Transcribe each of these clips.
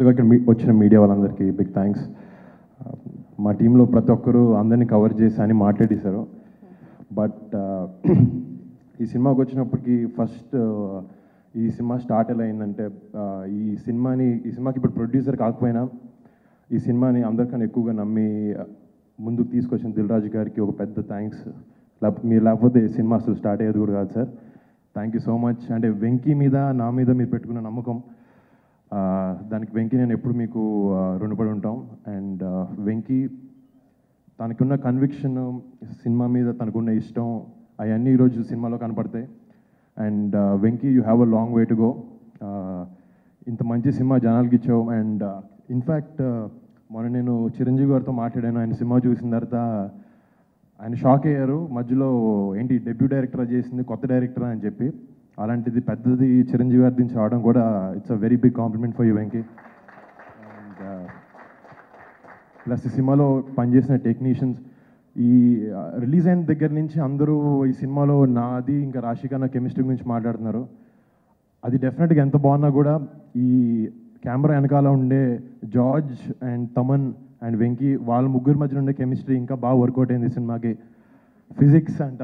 ముందుగా ఇక్కడ మీ- వచ్చిన మీడియా వాళ్ళందరికీ బిగ్ థ్యాంక్స్ మా టీంలో ప్రతి ఒక్కరూ అందరినీ కవర్ చేసి అని మాట్లాడేశారు బట్ ఈ సినిమాకి వచ్చినప్పటికి ఫస్ట్ ఈ సినిమా స్టార్ట్ ఎలా అయిందంటే ఆ, ఈ సినిమాని ఈ సినిమాకి ఇప్పుడు ప్రొడ్యూసర్ కాకపోయినా ఈ సినిమాని అందరికన్నా ఎక్కువగా నమ్మి ముందుకు తీసుకొచ్చిన దిల్ రాజు గారికి ఒక పెద్ద థ్యాంక్స్ లేకపోతే మీరు లేకపోతే ఈ సినిమా అసలు స్టార్ట్ అయ్యేది కూడా కాదు sir thank you so much అంటే వెంకీ మీద నా మీద మీరు పెట్టుకున్న నమ్మకం ఆ, దానికి వెంకీ నేను ఎప్పుడు మీకు ఆ, రుణపడి ఉంటాం అండ్ వెంకీ తనకున్న కన్విక్షన్ సినిమా మీద తనకున్న ఇష్టం అవన్నీ ఈరోజు సినిమాలో కనపడతాయి and Venky you have a long way to go ఇంత మంచి సినిమా జనాలకి ఇచ్చావు అండ్ ఇన్ఫ్యాక్ట్ మొన్న నేను చిరంజీవి గారితో మాట్లాడాను ఆయన సినిమా చూసిన తర్వాత ఆయన షాక్ అయ్యారు మధ్యలో ఏంటి డెబ్యూ డైరెక్టర్ చేసింది కొత్త డైరెక్టర్ అని చెప్పి అలాంటిది పెద్దది చిరంజీవి గారి నుంచి రావడం కూడా it's a very big compliment for you Venky and plus ఈ సినిమాలో పనిచేసిన టెక్నీషియన్స్ ఈ రిలీజ్ అయిన దగ్గర నుంచి అందరూ ఈ సినిమాలో నాది ఇంకా రాశిక నా కెమిస్ట్రీ గురించి మాట్లాడుతున్నారు అది డెఫినెట్గా ఎంత బాగున్నా కూడా ఈ కెమెరా వెనకాల ఉండే George and Thaman and Venky వాళ్ళ ముగ్గురు మధ్య ఉండే కెమిస్ట్రీ ఇంకా బాగా వర్కౌట్ అయింది ఈ సినిమాకి ఫిజిక్స్ అంట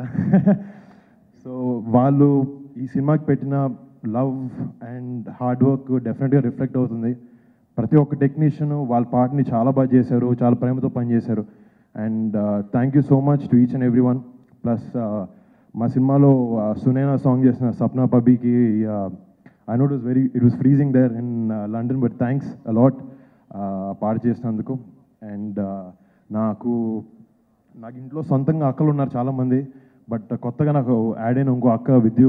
సో వాళ్ళు ఈ సినిమాకి పెట్టిన లవ్ అండ్ హార్డ్ వర్క్ డెఫినెట్గా రిఫ్లెక్ట్ అవుతుంది ప్రతి ఒక్క టెక్నీషియన్ వాళ్ళ పార్ట్ని చాలా బాగా చేశారు చాలా ప్రేమతో పనిచేశారు and thank you so much to each and every one plus మా సినిమాలో సునేనా సాంగ్ చేసిన సప్నా పబీకి I note is very it was freezing there in London but thanks a lot పాడు చేసినందుకు అండ్ నాకు నాకు ఇంట్లో సొంతంగా అక్కలు ఉన్నారు చాలామంది బట్ కొత్తగా నాకు యాడ్ అయిన ఇంకో అక్క Vidyu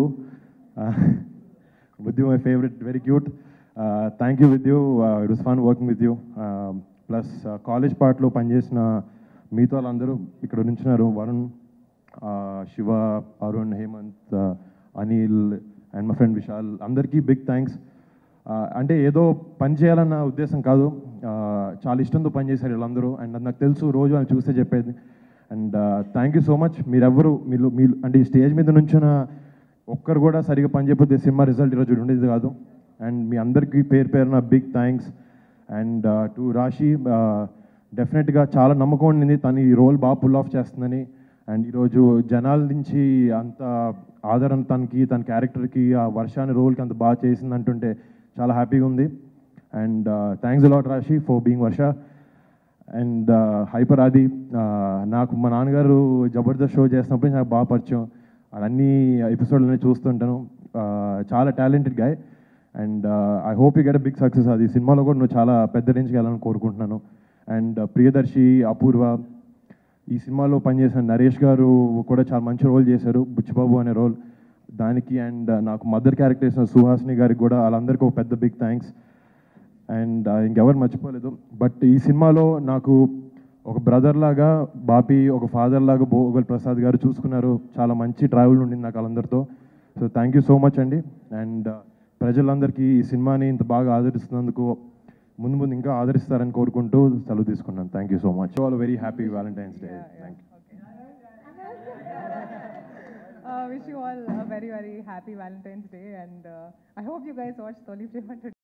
Vidyu my favourite very cute thank you Vidyu it was fun working with you plus college పార్ట్లో పనిచేసిన మిగతా వాళ్ళందరూ ఇక్కడ నుంచున్నారు Varun uh, Shiva Arun Hemanth uh, Anil and మా ఫ్రెండ్ విశాల్ అందరికీ బిగ్ థ్యాంక్స్ అంటే ఏదో పని చేయాలన్న ఉద్దేశం కాదు Uh, చాలా ఇష్టంతో పనిచేశారు వీళ్ళందరూ అండ్ నాకు తెలుసు రోజు వాళ్ళు చూస్తే చెప్పేది and thank you so much మీరెవ్వరు మీరు మీరు అంటే ఈ స్టేజ్ మీద నుంచిన ఒక్కరు కూడా సరిగా పని చేయకపోతే సినిమా రిజల్ట్ ఈరోజు ఉండేది కాదు అండ్ మీ అందరికీ పేరు పేరున బిగ్ థ్యాంక్స్ అండ్ టు రాశి డెఫినెట్గా చాలా నమ్మకం ఉండింది తను ఈ రోల్ బాగా పుల్ ఆఫ్ చేస్తుందని అండ్ ఈరోజు జనాల నుంచి అంత ఆదరణ తనకి తన క్యారెక్టర్కి ఆ వర్షాన్ని రోల్కి అంత బాగా చేసింది అంటుంటే చాలా హ్యాపీగా ఉంది and thanks a lot Raashi for being Varsha and hyper Aadi నాకు మా నాన్నగారు జబర్దస్త్ షో చేసినప్పుడు నాకు బాగా పరిచయం అన్ని ఎపిసోడ్లన్నీ చూస్తుంటాను Uh, చాలా talented guy and I hope you get big success అది సినిమాలో కూడా నువ్వు చాలా పెద్ద రేంజ్కి వెళ్ళాలని కోరుకుంటున్నాను అండ్ ప్రియదర్శి అపూర్వ ఈ సినిమాలో పనిచేసిన నరేష్ గారు కూడా చాలా మంచి రోల్ చేశారు బుచ్చిబాబు అనే రోల్ దానికి అండ్ నాకు మదర్ క్యారెక్టర్ చేసిన సుహాసిని గారికి కూడా వాళ్ళందరికీ ఒక పెద్ద బిగ్ థ్యాంక్స్ అండ్ ఇంకెవరు మర్చిపోలేదు బట్ ఈ సినిమాలో నాకు ఒక బ్రదర్ లాగా బాపి ఒక ఫాదర్ లాగా భోగల్ ప్రసాద్ గారు చూసుకున్నారు చాలా మంచి ట్రావెల్ ఉండింది నాకు వాళ్ళందరితో so thank you so much అండి అండ్ ప్రజలందరికీ ఈ సినిమాని ఇంత బాగా ఆదరిస్తున్నందుకు ముందు ముందు ఇంకా ఆదరిస్తారని కోరుకుంటూ సెలవు తీసుకున్నాను thank you so much all very happy Valentine's day thank you Uh, wish you all a very, very happy Valentine's Day, and uh, I hope you guys watch Toli Prema today.